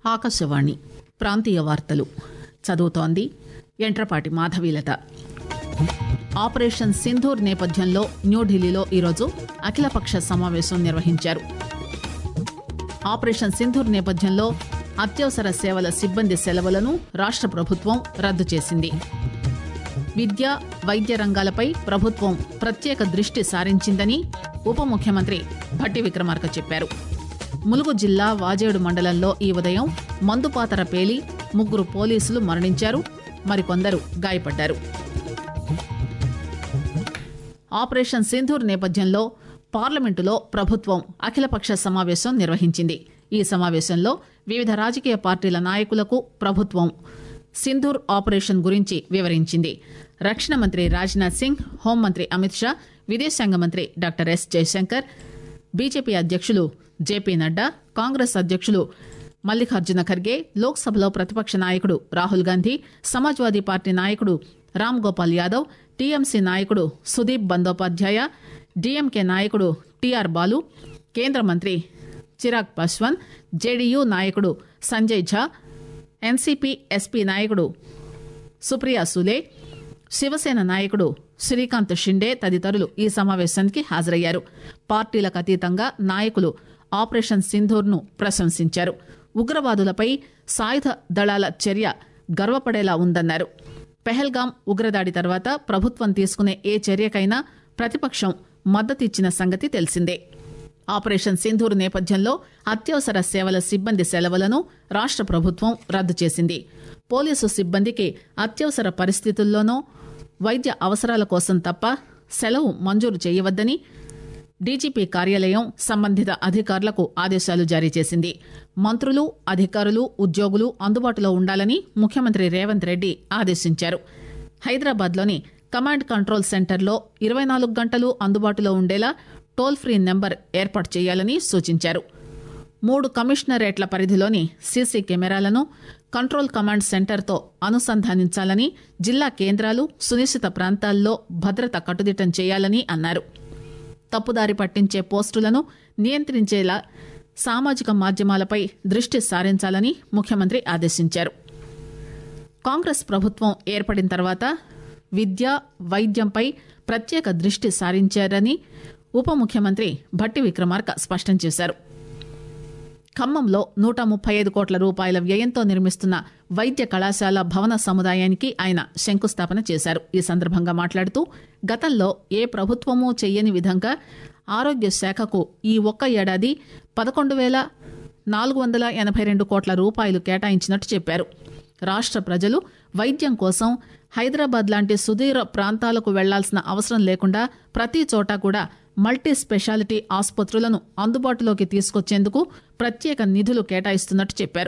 ఆకాశవాణి ప్రాంతీయ వార్తలు చదువుతోంది ఎంట్రపాటి మాధవీలత ఆపరేషన్ సింధూర్ నేపథ్యంలో న్యూఢిల్లీలో ఈరోజు అఖిలపక్ష సమావేశం నిర్వహించారు ఆపరేషన్ సింధూర్ నేపథ్యంలో అత్యవసర సేవల సిబ్బంది సెలవులను రాష్ట ప్రభుత్వం రద్దు చేసింది విద్య వైద్య రంగాలపై ప్రభుత్వం ప్రత్యేక దృష్టి సారించిందని ఉప ముఖ్యమంత్రి భట్టి విక్రమార్క చెప్పారు ములుగు జిల్లా వాజేడు మండలంలో ఈ ఉదయం మందుపాతర పేలి ముగ్గురు పోలీసులు మరణించారు మరికొందరు గాయపడ్డారు ఆపరేషన్ సింధూర్ నేపథ్యంలో పార్లమెంటులో ప్రభుత్వం అఖిలపక్ష సమావేశం నిర్వహించింది ఈ సమావేశంలో వివిధ రాజకీయ పార్టీల నాయకులకు ప్రభుత్వం సింధూర్ ఆపరేషన్ గురించి వివరించింది రక్షణ మంత్రి రాజ్నాథ్ సింగ్ హోంమంత్రి అమిత్ షా విదేశాంగ మంత్రి డాక్టర్ ఎస్ జయశంకర్ బీజేపీ అధ్యక్షులు జేపీ నడ్డా కాంగ్రెస్ అధ్యక్షులు మల్లికార్జున ఖర్గే లోక్సభలో ప్రతిపక్ష నాయకుడు రాహుల్ గాంధీ సమాజ్వాదీ పార్టీ నాయకుడు రామ్ గోపాల్ యాదవ్ టీఎంసీ నాయకుడు సుదీప్ బందోపాధ్యాయ డీఎంకే నాయకుడు టీఆర్ బాలు కేంద్ర మంత్రి చిరాగ్ పాస్వాన్ జేడీయూ నాయకుడు సంజయ్ ఝా ఎన్సీపీ ఎస్పీ నాయకుడు సుప్రియా సులే శివసేన నాయకుడు శ్రీకాంత్ షిండే తదితరులు ఈ సమావేశానికి హాజరయ్యారు పార్టీలకు అతీతంగా నాయకులు ఆపరేషన్ సింధూర్ను ప్రశంసించారు ఉగ్రవాదులపై సాయుధ దళాల చర్య గర్వపడేలా ఉందన్నారు పెహల్గాం ఉగ్రదాడి తర్వాత ప్రభుత్వం తీసుకునే ఏ చర్యకైనా ప్రతిపక్షం మద్దతిచ్చిన సంగతి తెలిసిందే ఆపరేషన్ సింధూర్ నేపథ్యంలో అత్యవసర సేవల సిబ్బంది సెలవులను రాష్ట ప్రభుత్వం రద్దు చేసింది పోలీసు సిబ్బందికి అత్యవసర పరిస్థితుల్లోనో వైద్య అవసరాల కోసం తప్ప సెలవు మంజూరు చేయవద్దని డీజీపీ కార్యాలయం సంబంధిత అధికారులకు ఆదేశాలు జారీ చేసింది మంత్రులు అధికారులు ఉద్యోగులు అందుబాటులో ఉండాలని ముఖ్యమంత్రి రేవంత్ రెడ్డి ఆదేశించారు హైదరాబాద్లోని కమాండ్ కంట్రోల్ సెంటర్లో ఇరవై నాలుగు గంటలు అందుబాటులో ఉండేలా టోల్ ఫ్రీ నెంబర్ ఏర్పాటు చేయాలని సూచించారు మూడు కమిషనరేట్ల పరిధిలోని సీసీ కెమెరాలను కంట్రోల్ కమాండ్ సెంటర్తో అనుసంధానించాలని జిల్లా కేంద్రాలు సునిశ్చిత ప్రాంతాల్లో భద్రత కట్టుదిట్టం చేయాలని అన్నారు తప్పుదారి పట్టించే పోస్టులను నియంత్రించేలా సామాజిక మాధ్యమాలపై దృష్టి సారించాలని ముఖ్యమంత్రి ఆదేశించారు కాంగ్రెస్ ప్రభుత్వం ఏర్పడిన తర్వాత విద్య వైద్యంపై ప్రత్యేక దృష్టి సారించారని ఉప ముఖ్యమంత్రి భట్టి విక్రమార్క స్పష్టం చేశారు ఖమ్మంలో నూట ముప్పై ఐదు కోట్ల రూపాయల వ్యయంతో నిర్మిస్తున్న వైద్య కళాశాల భవన సముదాయానికి ఆయన శంకుస్థాపన చేశారు ఈ సందర్భంగా మాట్లాడుతూ గతంలో ఏ ప్రభుత్వమూ చెయ్యని విధంగా ఆరోగ్య శాఖకు ఈ ఒక్క ఏడాది పదకొండు వేల నాలుగు వందల ఎనభై రెండు కోట్ల రూపాయలు కేటాయించినట్టు చెప్పారు రాష్ట్ర ప్రజలు వైద్యం కోసం హైదరాబాద్ లాంటి సుదూర ప్రాంతాలకు వెళ్లాల్సిన అవసరం లేకుండా ప్రతి చోట కూడా మల్టీ స్పెషాలిటీ ఆసుపత్రులను అందుబాటులోకి తీసుకొచ్చేందుకు ప్రత్యేక నిధులు కేటాయిస్తున్నట్టు చెప్పారు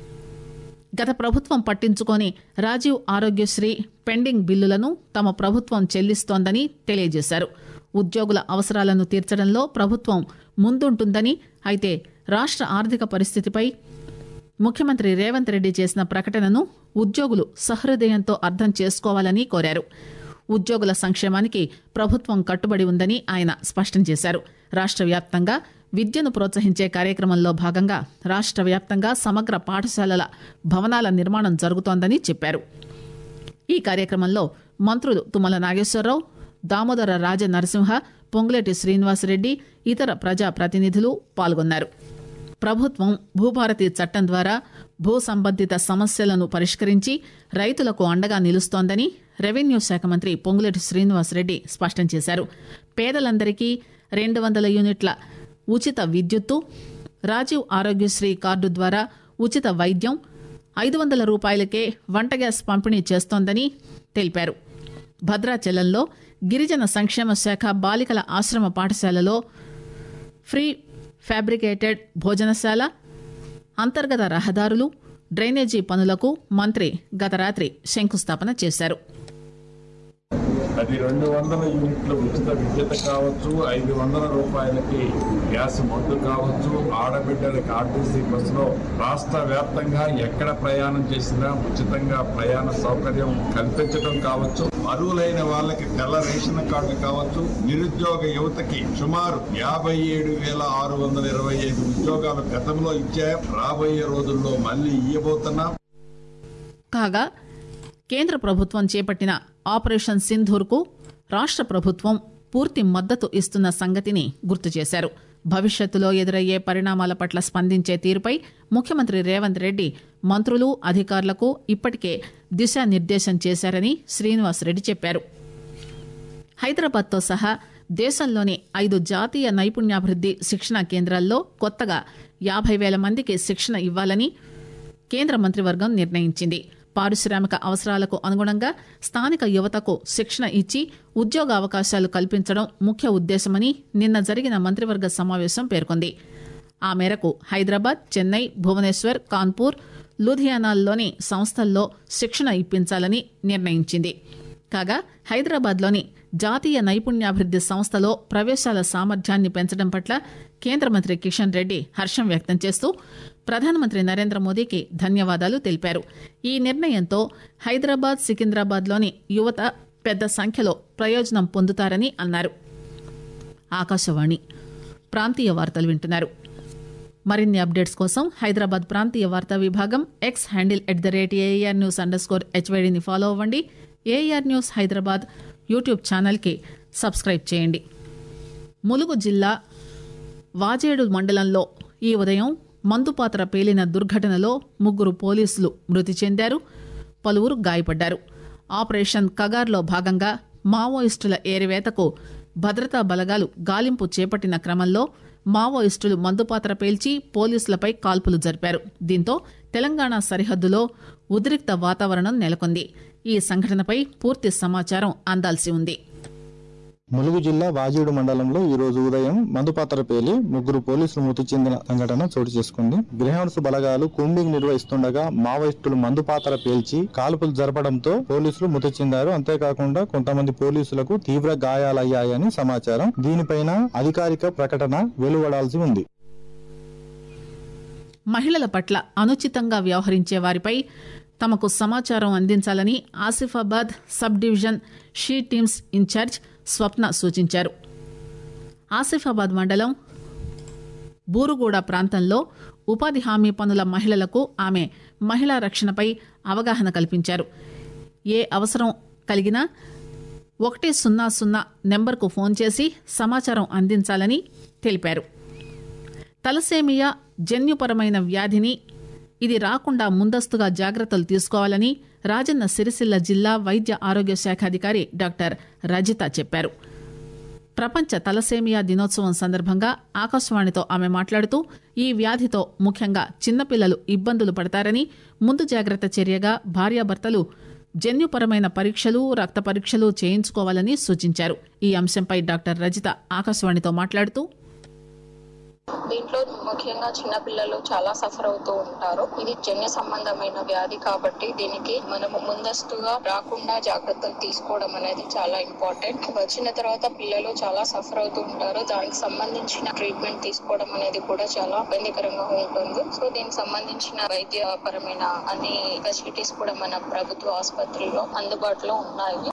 గత ప్రభుత్వం పట్టించుకొని రాజీవ్ ఆరోగ్యశ్రీ పెండింగ్ బిల్లులను తమ ప్రభుత్వం చెల్లిస్తోందని తెలియజేశారు ఉద్యోగుల అవసరాలను తీర్చడంలో ప్రభుత్వం ముందుంటుందని అయితే రాష్ట్ర ఆర్థిక పరిస్థితిపై ముఖ్యమంత్రి రేవంత్ రెడ్డి చేసిన ప్రకటనను ఉద్యోగులు సహృదయంతో అర్థం చేసుకోవాలని కోరారు ఉద్యోగుల సంక్షేమానికి ప్రభుత్వం కట్టుబడి ఉందని ఆయన స్పష్టం చేశారు రాష్ట్ర వ్యాప్తంగా విద్యను ప్రోత్సహించే కార్యక్రమంలో భాగంగా రాష్ట్ర వ్యాప్తంగా సమగ్ర పాఠశాలల భవనాల నిర్మాణం జరుగుతోందని చెప్పారు ఈ కార్యక్రమంలో మంత్రులు తుమ్మల నాగేశ్వరరావు దామోదర రాజ నరసింహ పొంగులేటి శ్రీనివాసరెడ్డి ఇతర ప్రజా ప్రతినిధులు పాల్గొన్నారు ప్రభుత్వం భూభారతి చట్టం ద్వారా భూ సంబంధిత సమస్యలను పరిష్కరించి రైతులకు అండగా నిలుస్తోందని రెవెన్యూ శాఖ మంత్రి పొంగులేటి శ్రీనివాసరెడ్డి స్పష్టం చేశారు పేదలందరికీ రెండు వందల యూనిట్ల ఉచిత విద్యుత్తు రాజీవ్ ఆరోగ్యశ్రీ కార్డు ద్వారా ఉచిత వైద్యం ఐదు వందల రూపాయలకే వంట గ్యాస్ పంపిణీ చేస్తోందని తెలిపారు భద్రాచలంలో గిరిజన సంక్షేమ శాఖ బాలికల ఆశ్రమ పాఠశాలలో ఫ్రీ ఫ్యాబ్రికేటెడ్ భోజనశాల అంతర్గత రహదారులు డ్రైనేజీ పనులకు మంత్రి గత రాత్రి శంకుస్థాపన చేశారు అది రెండు వందల యూనిట్ల ఉచిత విద్యుత్ కావచ్చు ఐదు వందల రూపాయలకి గ్యాస్ మందు కావచ్చు ఆడబిడ్డలకి ఆర్టీసీ బస్సులో రాష్ట్ర వ్యాప్తంగా ఎక్కడ ప్రయాణం చేసినా ఉచితంగా ప్రయాణ సౌకర్యం కల్పించడం కావచ్చు అర్హులైన వాళ్ళకి తెల్ల రేషన్ కార్డులు కావచ్చు నిరుద్యోగ యువతకి సుమారు యాభై ఏడు వేల ఆరు వందల ఇరవై ఐదు ఉద్యోగాలు గతంలో ఇచ్చాం రాబోయే రోజుల్లో మళ్ళీ ఇయ్యబోతున్నాం కాగా కేంద్ర ప్రభుత్వం చేపట్టిన ఆపరేషన్ సింధూర్కు రాష్ట్ర ప్రభుత్వం పూర్తి మద్దతు ఇస్తున్న సంగతిని గుర్తు చేశారు భవిష్యత్తులో ఎదురయ్యే పరిణామాల పట్ల స్పందించే తీరుపై ముఖ్యమంత్రి రేవంత్ రెడ్డి మంత్రులు అధికారులకు ఇప్పటికే దిశానిర్దేశం చేశారని శ్రీనివాసరెడ్డి చెప్పారు హైదరాబాద్తో సహా దేశంలోని ఐదు జాతీయ నైపుణ్యాభివృద్ది శిక్షణా కేంద్రాల్లో కొత్తగా యాభై వేల మందికి శిక్షణ ఇవ్వాలని కేంద్ర మంత్రివర్గం నిర్ణయించింది పారిశ్రామిక అవసరాలకు అనుగుణంగా స్థానిక యువతకు శిక్షణ ఇచ్చి ఉద్యోగ అవకాశాలు కల్పించడం ముఖ్య ఉద్దేశమని నిన్న జరిగిన మంత్రివర్గ సమావేశం పేర్కొంది ఆ మేరకు హైదరాబాద్ చెన్నై భువనేశ్వర్ కాన్పూర్ లూధియానాల్లోని సంస్థల్లో శిక్షణ ఇప్పించాలని నిర్ణయించింది కాగా హైదరాబాద్లోని జాతీయ నైపుణ్యాభివృద్ది సంస్థలో ప్రవేశాల సామర్థ్యాన్ని పెంచడం పట్ల కేంద్ర మంత్రి కిషన్ రెడ్డి హర్షం వ్యక్తం చేస్తూ ప్రధానమంత్రి నరేంద్ర మోదీకి ధన్యవాదాలు తెలిపారు ఈ నిర్ణయంతో హైదరాబాద్ సికింద్రాబాద్లోని యువత పెద్ద సంఖ్యలో ప్రయోజనం పొందుతారని అన్నారు ఆకాశవాణి ప్రాంతీయ వార్తలు వింటున్నారు మరిన్ని అప్డేట్స్ కోసం హైదరాబాద్ ప్రాంతీయ వార్తా విభాగం X handle at the rate AR news underscore హెచ్వైడిని ఫాలో అవ్వండి ఏఆర్ న్యూస్ హైదరాబాద్ యూట్యూబ్ ఛానల్కి సబ్స్క్రైబ్ చేయండి ములుగు జిల్లా వాజేడు మండలంలో ఈ ఉదయం మందుపాత్ర పేలిన దుర్ఘటనలో ముగ్గురు పోలీసులు మృతి చెందారు పలువురు గాయపడ్డారు ఆపరేషన్ కగార్లో భాగంగా మావోయిస్టుల ఏరివేతకు భద్రతా బలగాలు గాలింపు చేపట్టిన క్రమంలో మావోయిస్టులు మందుపాత్ర పేల్చి పోలీసులపై కాల్పులు జరిపారు దీంతో తెలంగాణ సరిహద్దులో ఉద్రిక్త వాతావరణం నెలకొంది ఈ సంఘటనపై పూర్తి సమాచారం అందాల్సి ఉంది ములుగు జిల్లా వాజీడు మండలంలో ఈ రోజు ఉదయం మందుపాత్ర పేలి ముగ్గురు పోలీసులు మృతి చెందిన సంఘటన చోటు చేసుకుంది గ్రహౌండ్స్ బలగాలు కూంబింగ్ నిర్వహిస్తుండగా మావోయిస్టులు మందుపాత్ర పేల్చి కాల్పులు జరపడంతో పోలీసులు మృతి చెందారు అంతేకాకుండా కొంతమంది పోలీసులకు తీవ్ర గాయాలయ్యాయని సమాచారం దీనిపైన అధికారిక ప్రకటన వెలువడాల్సి ఉంది మహిళల పట్ల అనుచితంగా వ్యవహరించే వారిపై తమకు సమాచారం అందించాలని Asifabad sub division she teams incharge Swapna సూచించారు ఆసిఫాబాద్ మండలం బూరుగూడ ప్రాంతంలో ఉపాధి హామీ పనుల మహిళలకు ఆమె మహిళా రక్షణపై అవగాహన కల్పించారు ఏ అవసరం కలిగినా ఒకటి సున్నా సున్నా నెంబర్కు ఫోన్ చేసి సమాచారం అందించాలని తెలిపారు తలసేమియా జన్యుపరమైన వ్యాధిని ఇది రాకుండా ముందస్తుగా జాగ్రత్తలు తీసుకోవాలని రాజన్న సిరిసిల్ల జిల్లా వైద్య ఆరోగ్య శాఖ అధికారి డాక్టర్ రజిత చెప్పారు ప్రపంచ తలసేమియా దినోత్సవం సందర్భంగా ఆకాశవాణితో ఆమె మాట్లాడుతూ ఈ వ్యాధితో ముఖ్యంగా చిన్నపిల్లలు ఇబ్బందులు పడతారని ముందు జాగ్రత్త చర్యగా భార్యాభర్తలు జన్యుపరమైన పరీక్షలు రక్త పరీక్షలు చేయించుకోవాలని సూచించారు ఈ అంశంపై డాక్టర్ రజిత ఆకాశవాణితో మాట్లాడుతూ దీంట్లో ముఖ్యంగా చిన్నపిల్లలు చాలా సఫర్ అవుతూ ఉంటారు ఇది జన్య సంబంధమైన వ్యాధి కాబట్టి దీనికి మనము ముందస్తుగా రాకుండా జాగ్రత్తలు తీసుకోవడం అనేది చాలా ఇంపార్టెంట్ వచ్చిన తర్వాత పిల్లలు చాలా సఫర్ అవుతూ ఉంటారు దానికి సంబంధించిన ట్రీట్మెంట్ తీసుకోవడం అనేది కూడా చాలా ఇబ్బందికరంగా ఉంటుంది సో దీనికి సంబంధించిన వైద్య పరమైన అన్ని ఫెసిలిటీస్ కూడా మన ప్రభుత్వ ఆసుపత్రుల్లో అందుబాటులో ఉన్నాయి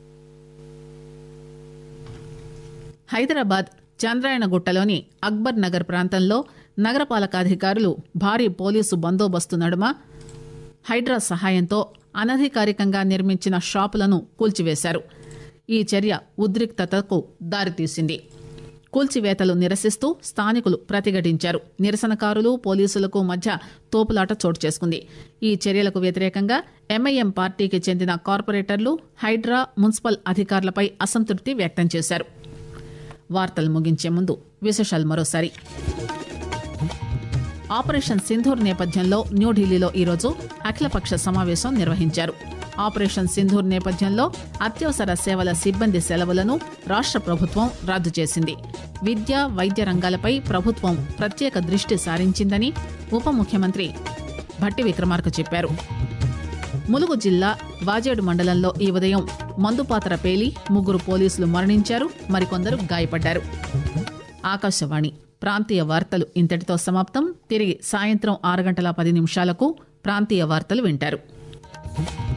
హైదరాబాద్ చంద్రాయణగుట్టలోని అక్బర్ నగర్ ప్రాంతంలో నగరపాలక అధికారులు భారీ పోలీసు బందోబస్తు నడుమ హైడ్రా సహాయంతో అనధికారికంగా నిర్మించిన షాపులను కూల్చివేశారు ఈ చర్య ఉద్రిక్తతకు దారితీసింది కూల్చివేతలు నిరసిస్తూ స్థానికులు ప్రతిఘటించారు నిరసనకారులు పోలీసులకు మధ్య తోపులాట చోటు చేసుకుంది ఈ చర్యలకు వ్యతిరేకంగా ఎంఐఎం పార్టీకి చెందిన కార్పొరేటర్లు హైడ్రా మున్సిపల్ అధికారులపై అసంతృప్తి వ్యక్తం చేశారు వార్తలు ముగించే ముందు విశేషాలు మరోసారి ఆపరేషన్ సింధూర్ నేపథ్యంలో న్యూఢిల్లీలో ఈరోజు అఖిలపక్ష సమావేశం నిర్వహించారు ఆపరేషన్ సింధూర్ నేపథ్యంలో అత్యవసర సేవల సిబ్బంది సెలవులను రాష్ట్ర ప్రభుత్వం రద్దు చేసింది విద్య వైద్య రంగాలపై ప్రభుత్వం ప్రత్యేక దృష్టి సారించిందని ఉప ముఖ్యమంత్రి భట్టి విక్రమార్క చెప్పారు ములుగు జిల్లా వాజేడు మండలంలో ఈ ఉదయం మందుపాత్ర పేలి ముగ్గురు పోలీసులు మరణించారు మరికొందరు గాయపడ్డారు ఆకాశవాణి ప్రాంతీయ వార్తలు ఇంతటితో సమాప్తం తిరిగి సాయంత్రం ఆరు గంటల పది నిమిషాలకు ప్రాంతీయ వార్తలు వింటారు